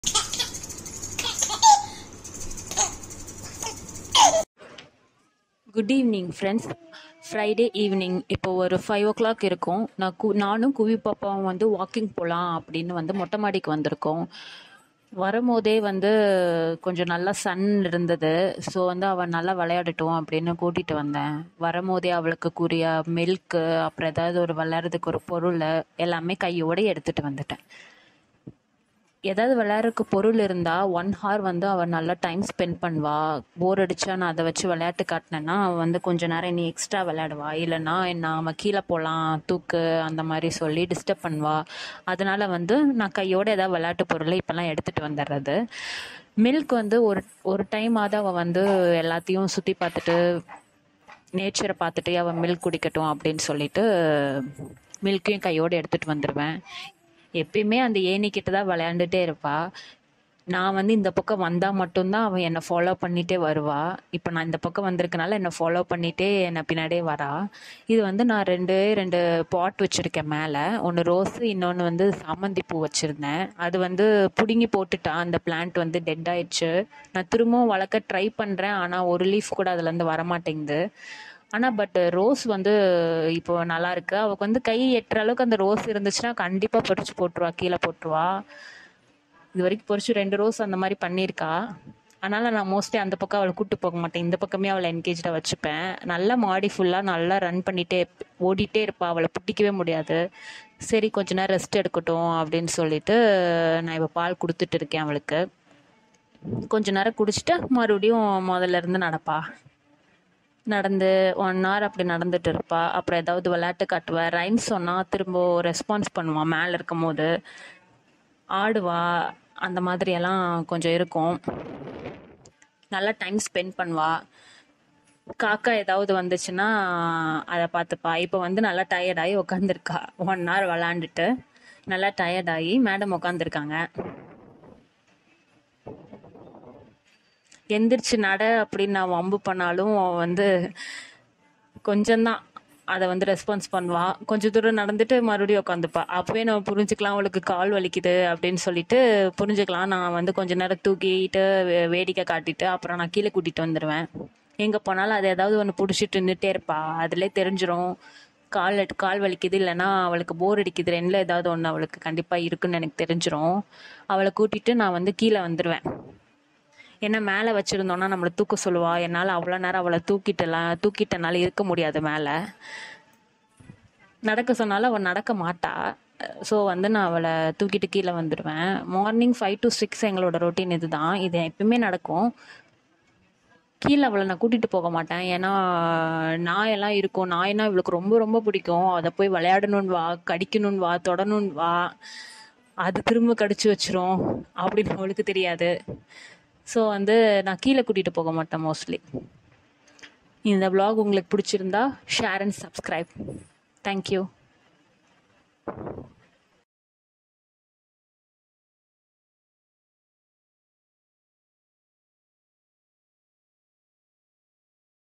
good evening friends Friday evening இப்போ ஒரு five ஓ clock இருக்கும் நான் கு நானும் குவி பாப்பாவும் வந்து வாக்கிங் போகலாம் அப்படின்னு வந்து மொட்டை மாடிக்கு வந்திருக்கோம் வரும்போதே வந்து கொஞ்சம் நல்லா சன் இருந்தது ஸோ வந்து அவள் நல்லா விளையாடட்டும் அப்படின்னு கூட்டிகிட்டு வந்தேன் வரும்போதே அவளுக்கு கூறிய மில்க்கு அப்புறம் ஏதாவது ஒரு விளையாடுறதுக்கு ஒரு பொருள் எல்லாமே கையோடு எடுத்துகிட்டு வந்துட்டேன் ஏதாவது விளையாடுறதுக்கு பொருள் இருந்தால் ஒன் ஹார் வந்து அவள் நல்லா டைம் ஸ்பெண்ட் பண்ணுவா போர் அடிச்சா நான் அதை வச்சு விளையாட்டு காட்டினேன்னா அவள் வந்து கொஞ்ச நேரம் நீ எக்ஸ்ட்ரா விளையாடுவா இல்லைன்னா நான் அவன் கீழே போகலாம் தூக்கு அந்த மாதிரி சொல்லி டிஸ்டர்ப் பண்ணுவா அதனால வந்து நான் கையோட ஏதாவது விளையாட்டு பொருளை இப்போல்லாம் எடுத்துகிட்டு வந்துடுறது மில்க் வந்து ஒரு ஒரு டைமாவது அவள் வந்து எல்லாத்தையும் சுற்றி பார்த்துட்டு நேச்சரை பார்த்துட்டு அவள் மில்க் குடிக்கட்டும் அப்படின்னு சொல்லிட்டு மில்க்கையும் கையோடு எடுத்துகிட்டு வந்துடுவேன் எப்பயுமே அந்த ஏணிக்கிட்ட தான் விளையாண்டுட்டே இருப்பா நான் வந்து இந்த பக்கம் வந்தால் மட்டும்தான் அவன் என்னை ஃபாலோ பண்ணிகிட்டே வருவா இப்போ நான் இந்த பக்கம் வந்திருக்கனால என்னை ஃபாலோ பண்ணிகிட்டே என்னை பின்னாடியே வரா இது வந்து நான் ரெண்டு ரெண்டு பாட் வச்சுருக்கேன் மேலே ஒன்று ரோஸு இன்னொன்று வந்து சாமந்தி பூ வச்சுருந்தேன் அது வந்து பிடுங்கி போட்டுட்டான் அந்த பிளான்ட் வந்து டெட் ஆயிடுச்சு நான் திரும்பவும் வளர்க்க ட்ரை பண்ணுறேன் ஆனால் ஒரு லீஃப் கூட அதுலேருந்து வரமாட்டேங்குது ஆனால் பட் ரோஸ் வந்து இப்போ நல்லா இருக்கு அவளுக்கு வந்து கை எட்டுற அளவுக்கு அந்த ரோஸ் இருந்துச்சுன்னா கண்டிப்பாக பறிச்சு போட்டுருவா கீழே போட்டுருவா இது வரைக்கும் பொறிச்சு ரெண்டு ரோஸ் அந்த மாதிரி பண்ணியிருக்கா அதனால் நான் மோஸ்ட்லி அந்த பக்கம் அவளை கூட்டு போக மாட்டேன் இந்த பக்கமே அவளை என்கேஜாக வச்சுப்பேன் நல்லா மாடி ஃபுல்லாக நல்லா ரன் பண்ணிகிட்டே ஓடிட்டே இருப்பா அவளை பிடிக்கவே முடியாது சரி கொஞ்ச நேரம் ரெஸ்ட் எடுக்கட்டும் அப்படின்னு சொல்லிட்டு நான் இப்போ பால் கொடுத்துட்டு இருக்கேன் அவளுக்கு கொஞ்ச நேரம் குடிச்சிட்டு மறுபடியும் முதல்ல இருந்து நடப்பா நடந்து ஒன் ஹவர் அப்படி நடந்துட்டு இருப்பா அப்புறம் ஏதாவது விளையாட்டு காட்டுவா ரைம்ஸ் சொன்னால் திரும்ப ரெஸ்பான்ஸ் பண்ணுவான் மேலே இருக்கும் போது ஆடுவா அந்த மாதிரியெல்லாம் கொஞ்சம் இருக்கும் நல்லா டைம் ஸ்பெண்ட் பண்ணுவா காக்கா ஏதாவது வந்துச்சுன்னா அதை பார்த்துப்பா இப்போ வந்து நல்லா டயர்டாகி உட்காந்துருக்கா ஒன் ஹவர் விளாண்டுட்டு நல்லா டயர்டாகி மேடம் உட்காந்துருக்காங்க எந்திரிச்சு நட அப்படின்னு நான் வம்பு பண்ணாலும் அவன் வந்து கொஞ்சம்தான் அதை வந்து ரெஸ்பான்ஸ் பண்ணுவா கொஞ்சம் தூரம் நடந்துட்டு மறுபடியும் உட்காந்துப்பா அப்போவே நம்ம புரிஞ்சுக்கலாம் அவளுக்கு கால் வலிக்குது அப்படின்னு சொல்லிட்டு புரிஞ்சுக்கலாம் நான் வந்து கொஞ்ச நேரம் தூக்கிட்டு வே- வேடிக்கை காட்டிட்டு அப்புறம் நான் கீழே கூட்டிட்டு வந்துடுவேன் எங்கே போனாலும் அது ஏதாவது ஒன்று பிடிச்சிட்டு நின்றுட்டே இருப்பா அதிலே தெரிஞ்சிரும் கால் எட்டு- கால் வலிக்குது இல்லைன்னா அவளுக்கு போர் அடிக்குது ரெண்டில் ஏதாவது ஒன்று அவளுக்கு கண்டிப்பாக இருக்குன்னு எனக்கு தெரிஞ்சிரும் அவளை கூட்டிட்டு நான் வந்து கீழே வந்துடுவேன் ஏன்னா மேலே வச்சுருந்தோன்னா நம்மளை தூக்க சொல்லுவா என்னால் அவ்வளோ நேரம் அவளை தூக்கிட்டலாம் தூக்கிட்டனால இருக்க முடியாது மேலே நடக்க சொன்னாலும் அவள் நடக்க மாட்டா ஸோ வந்து நான் அவளை தூக்கிட்டு கீழே வந்துடுவேன் மார்னிங் ஃபைவ் டு சிக்ஸ் எங்களோட ரொட்டீன் இதுதான் இது எப்பயுமே நடக்கும் கீழே அவளை நான் கூட்டிகிட்டு போக மாட்டேன் ஏன்னா நாயெல்லாம் இருக்கும் நாய்னா இவளுக்கு ரொம்ப ரொம்ப பிடிக்கும் அதை போய் விளையாடணுன்னு வா கடிக்கணுன்னு வா தொடணுன்னு வா அது திரும்ப கடிச்சு வச்சிரும் அப்படின்னு அவளுக்கு தெரியாது ஸோ வந்து நான் கீழே கூட்டிகிட்டு போக மாட்டேன் மோஸ்ட்லி இந்த vlog உங்களுக்கு பிடிச்சிருந்தா ஷேர் அண்ட் சப்ஸ்கிரைப் தேங்க்யூ